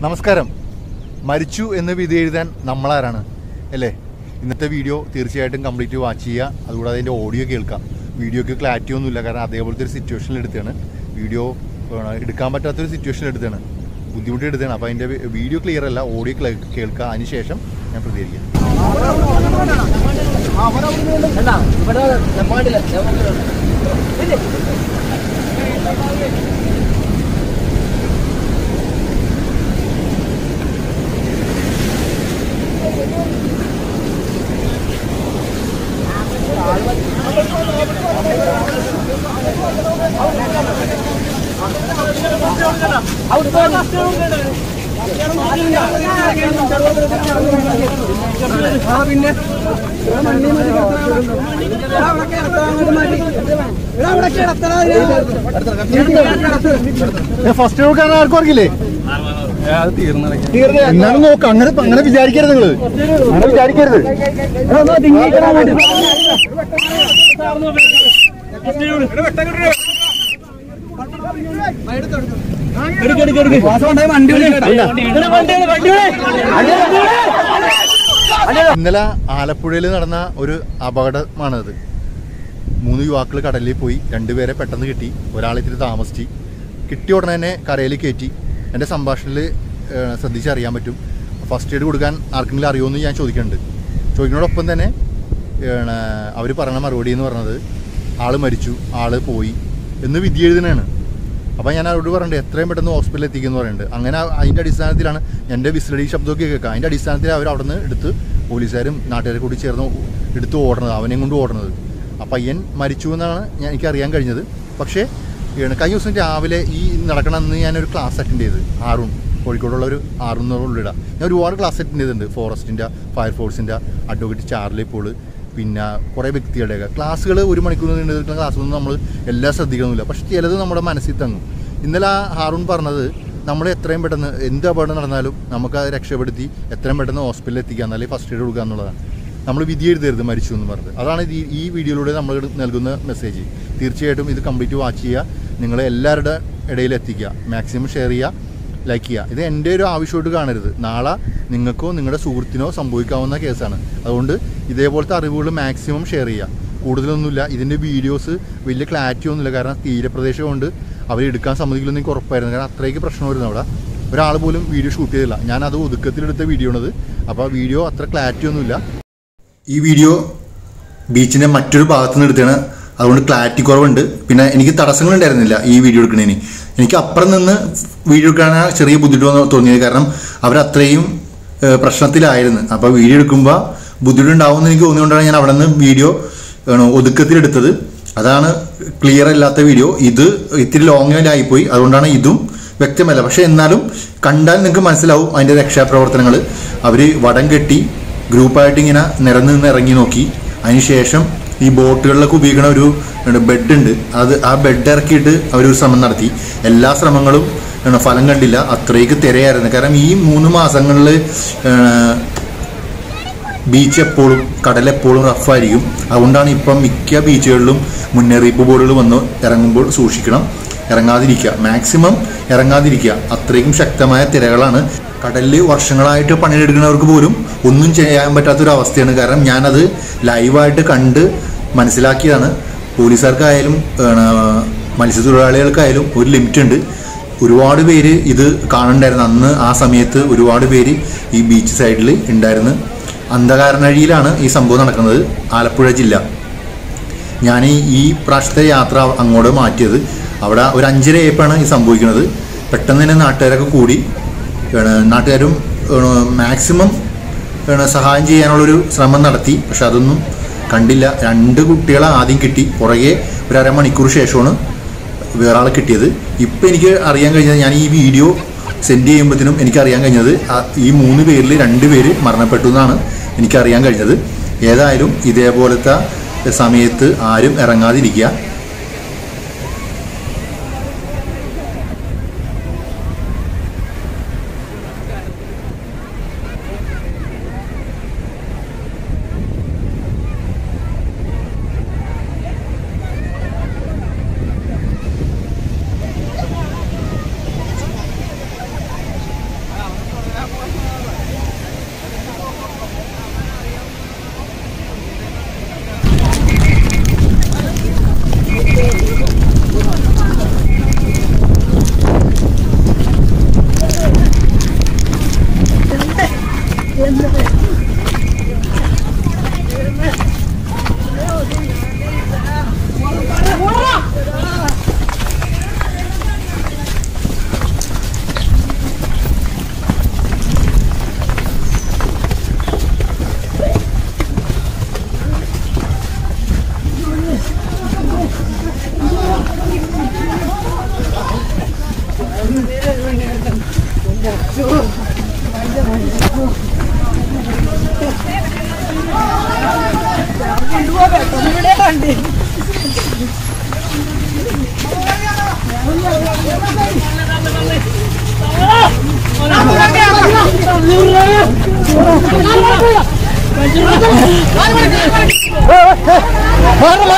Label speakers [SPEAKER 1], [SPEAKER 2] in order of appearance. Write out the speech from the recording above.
[SPEAKER 1] നമസ്കാരം മരിച്ചു എന്ന് വിധി എഴുതാൻ നമ്മളാരാണ് അല്ലേ ഇന്നത്തെ വീഡിയോ തീർച്ചയായിട്ടും കംപ്ലീറ്റ് വാച്ച് ചെയ്യുക അതുകൂടാതെ അതിൻ്റെ ഓഡിയോ കേൾക്കാം വീഡിയോക്ക് ക്ലാരിറ്റി ഒന്നുമില്ല കാരണം അതേപോലത്തെ ഒരു സിറ്റുവേഷനിൽ എടുത്താണ് വീഡിയോ ഏഹ്, എടുക്കാൻ പറ്റാത്തൊരു സിറ്റുവേഷനിൽ എടുത്താണ് ബുദ്ധിമുട്ട് എടുത്താണ് അപ്പോൾ അതിൻ്റെ വീഡിയോ ക്ലിയർ അല്ല ഓഡിയോ കേൾക്കുക അതിന് ശേഷം ഞാൻ പ്രതികരിക്കാം ഫസ്റ്റ് നോക്കാൻ ആർക്കും അറിയില്ലേ എന്നാലും നോക്കാം അങ്ങനെ അങ്ങനെ വിചാരിക്കരുത് നിങ്ങള് അങ്ങനെ വിചാരിക്കരുത് ഇന്നലെ ആലപ്പുഴയിൽ നടന്ന ഒരു അപകടമാണത് മൂന്ന് യുവാക്കൾ കടലിൽ പോയി രണ്ടുപേരെ പെട്ടെന്ന് കിട്ടി ഒരാളെ ഇത്തിരി താമസിച്ച് കിട്ടിയ ഉടനെ തന്നെ കരയിൽ കയറ്റി എൻ്റെ സംഭാഷണത്തിൽ ശ്രദ്ധിച്ചറിയാൻ പറ്റും ഫസ്റ്റ് എയ്ഡ് കൊടുക്കാൻ ആർക്കെങ്കിലും അറിയുമെന്ന് ഞാൻ ചോദിക്കുന്നുണ്ട് ചോദിക്കുന്നതോടൊപ്പം തന്നെ അവർ പറയണ മറുപടി എന്ന് പറഞ്ഞത് ആൾ മരിച്ചു ആൾ പോയി എന്ന് വിധി എഴുതുന്നതാണ് അപ്പോൾ ഞാൻ അവരോട് പറഞ്ഞിട്ട് എത്രയും പെട്ടെന്ന് ഹോസ്പിറ്റലിൽ എത്തിക്കുമെന്ന് പറയുന്നുണ്ട് അങ്ങനെ അതിൻ്റെ അടിസ്ഥാനത്തിലാണ് എൻ്റെ വിസിലടി ശബ്ദമൊക്കെ കേൾക്കുക അതിൻ്റെ അടിസ്ഥാനത്തിൽ അവർ അവിടെ നിന്ന് എടുത്ത് പോലീസുകാരും നാട്ടുകാരെ കൂടി ചേർന്ന് എടുത്ത് ഓടണത് അവനെയും കൊണ്ട് ഓടണത് ആ പയ്യൻ മരിച്ചു എന്നാണ് ഞാൻ എനിക്ക് അറിയാൻ കഴിഞ്ഞത് പക്ഷേ ഏണ് കഴിഞ്ഞ ദിവസം രാവിലെ ഈ നടക്കണ അന്ന് ഞാനൊരു ക്ലാസ് അറ്റൻഡ് ചെയ്ത് ആറും കോഴിക്കോടുള്ള ഒരു ആറുന്നോളുള്ള ഞാൻ ഒരുപാട് ക്ലാസ് അറ്റൻഡ് ചെയ്തിട്ടുണ്ട് ഫോറസ്റ്റിൻ്റെ ഫയർഫോഴ്സിൻ്റെ അഡ്വക്കേറ്റ് ചാർലി പോള് പിന്നെ കുറേ വ്യക്തികളുടെയൊക്കെ ക്ലാസ്സുകൾ ഒരു മണിക്കൂർ നീണ്ടു നിൽക്കുന്ന ക്ലാസ്സൊന്നും നമ്മൾ എല്ലാം ശ്രദ്ധിക്കണമെന്നില്ല പക്ഷെ ചിലത് നമ്മുടെ മനസ്സിൽ തങ്ങും ഇന്നലെ ആ ഹാറൂൺ പറഞ്ഞത് നമ്മൾ എത്രയും പെട്ടെന്ന് എന്ത് അപകടം നടന്നാലും നമുക്ക് അത് രക്ഷപ്പെടുത്തി എത്രയും പെട്ടെന്ന് ഹോസ്പിറ്റലിൽ എത്തിക്കുക എന്നാലേ ഫസ്റ്റ് എയ്ഡ് കൊടുക്കുക എന്നുള്ളതാണ് നമ്മൾ വിധി എഴുതരുത് മരിച്ചു എന്ന് പറഞ്ഞത് അതാണ് ഈ ഈ വീഡിയോയിലൂടെ നമ്മൾ നൽകുന്ന മെസ്സേജ് തീർച്ചയായിട്ടും ഇത് കംപ്ലീറ്റ് വാച്ച് ചെയ്യുക നിങ്ങൾ എല്ലാവരുടെ ഇടയിൽ എത്തിക്കുക മാക്സിമം ഷെയർ ചെയ്യുക ലൈക്ക് ചെയ്യുക ഇത് എൻ്റെ ഒരു ആവശ്യമായിട്ട് കാണരുത് നാളെ നിങ്ങൾക്കോ നിങ്ങളുടെ സുഹൃത്തിനോ സംഭവിക്കാവുന്ന കേസാണ് അതുകൊണ്ട് ഇതേപോലത്തെ അറിവുകൾ മാക്സിമം ഷെയർ ചെയ്യുക കൂടുതലൊന്നുമില്ല ഇതിൻ്റെ വീഡിയോസ് വലിയ ക്ലാരിറ്റി ഒന്നുമില്ല കാരണം തീരപ്രദേശം കൊണ്ട് അവർ എടുക്കാൻ സമ്മതിക്കില്ലെന്ന് എനിക്ക് ഉറപ്പായിരുന്നു കാരണം അത്രയ്ക്ക് പ്രശ്നം വരുന്നു അവിടെ ഒരാൾ പോലും വീഡിയോ ഷൂട്ട് ചെയ്തില്ല ഞാനത് ഒതുക്കത്തിലെടുത്ത വീഡിയോ ആണത് അപ്പോൾ വീഡിയോ അത്ര ക്ലാരിറ്റി ഒന്നുമില്ല ഈ വീഡിയോ ബീച്ചിൻ്റെ മറ്റൊരു ഭാഗത്ത് നിന്ന് എടുത്താണ് അതുകൊണ്ട് ക്ലാരിറ്റി കുറവുണ്ട് പിന്നെ എനിക്ക് തടസ്സങ്ങൾ ഉണ്ടായിരുന്നില്ല ഈ വീഡിയോ എടുക്കുന്നതിന് എനിക്ക് അപ്പുറം നിന്ന് വീഡിയോ എടുക്കാനാണ് ചെറിയ ബുദ്ധിമുട്ട് തോന്നിയത് കാരണം അവരത്രയും ഏഹ്, പ്രശ്നത്തിലായിരുന്നു അപ്പോൾ വീഡിയോ എടുക്കുമ്പോൾ ബുദ്ധിമുട്ടുണ്ടാവുമെന്ന് എനിക്ക് തോന്നിയുകൊണ്ടാണ് ഞാൻ അവിടെ നിന്ന് വീഡിയോ ഏഹ്, ഒതുക്കത്തിലെടുത്തത് അതാണ് ക്ലിയർ അല്ലാത്ത വീഡിയോ ഇത് ഇത്തിരി ലോങ്ങിലായിപ്പോയി അതുകൊണ്ടാണ് ഇതും വ്യക്തമല്ല പക്ഷെ എന്നാലും കണ്ടാൽ നിങ്ങൾക്ക് മനസ്സിലാവും അതിൻ്റെ രക്ഷാപ്രവർത്തനങ്ങൾ അവർ വടം കെട്ടി ഗ്രൂപ്പായിട്ട് ഇങ്ങനെ നിരന്ന് നിന്ന് ഇറങ്ങി നോക്കി അതിനുശേഷം ഈ ബോട്ടുകളിലൊക്കെ ഉപയോഗിക്കുന്ന ഒരു ബെഡ് ഉണ്ട് അത് ആ ബെഡ് ഇറക്കിയിട്ട് അവരൊരു ശ്രമം നടത്തി എല്ലാ ശ്രമങ്ങളും ആണ്, ഫലം കണ്ടില്ല അത്രയ്ക്ക് തിരയായിരുന്നു കാരണം ഈ മൂന്ന് മാസങ്ങളിൽ ബീച്ച് എപ്പോഴും കടലെപ്പോഴും റഫായിരിക്കും അതുകൊണ്ടാണ് ഇപ്പം മിക്ക ബീച്ചുകളിലും മുന്നറിയിപ്പ് ബോർഡുകൾ വന്ന് ഇറങ്ങുമ്പോൾ സൂക്ഷിക്കണം ഇറങ്ങാതിരിക്കുക മാക്സിമം ഇറങ്ങാതിരിക്കുക അത്രയ്ക്കും ശക്തമായ തിരകളാണ് കടലിൽ വർഷങ്ങളായിട്ട് പണിയെടുക്കുന്നവർക്ക് പോലും ഒന്നും ചെയ്യാൻ പറ്റാത്തൊരു അവസ്ഥയാണ് കാരണം ഞാനത് ലൈവായിട്ട് കണ്ട് മനസ്സിലാക്കിയതാണ് പോലീസുകാർക്കായാലും ഏണ്, മത്സ്യത്തൊഴിലാളികൾക്കായാലും ഒരു ലിമിറ്റ് ഉണ്ട് ഒരുപാട് പേര് ഇത് കാണണ്ടായിരുന്നു അന്ന് ആ സമയത്ത് ഒരുപാട് പേര് ഈ ബീച്ച് സൈഡിൽ ഉണ്ടായിരുന്നു അന്ധകാരനഴിയിലാണ് ഈ സംഭവം നടക്കുന്നത് ആലപ്പുഴ ജില്ല ഞാൻ ഈ- ഈ പ്രാവശ്യത്തെ യാത്ര അങ്ങോട്ട് മാറ്റിയത് അവിടെ ഒരു അഞ്ചര ഏപ്പാണ് ഈ സംഭവിക്കുന്നത് പെട്ടെന്ന് തന്നെ നാട്ടുകാരൊക്കെ കൂടി ഏണ് നാട്ടുകാരും മാക്സിമം സഹായം ചെയ്യാനുള്ളൊരു ശ്രമം നടത്തി പക്ഷെ അതൊന്നും കണ്ടില്ല രണ്ട് കുട്ടികളെ ആദ്യം കിട്ടി പുറകെ ഒരു അരമണിക്കൂർ ശേഷമാണ് വേറെ ആളെ കിട്ടിയത് ഇപ്പം എനിക്ക് അറിയാൻ കഴിഞ്ഞത് ഞാൻ ഈ വീഡിയോ സെൻഡ് ചെയ്യുമ്പോഴത്തേനും എനിക്ക് അറിയാൻ കഴിഞ്ഞത് ആ- ഈ മൂന്ന് പേരിൽ രണ്ട് പേര് മരണപ്പെട്ടു എന്നാണ് എനിക്ക് അറിയാൻ കഴിഞ്ഞത് ഏതായാലും ഇതേപോലത്തെ സമയത്ത് ആരും ഇറങ്ങാതിരിക്കുക മാറ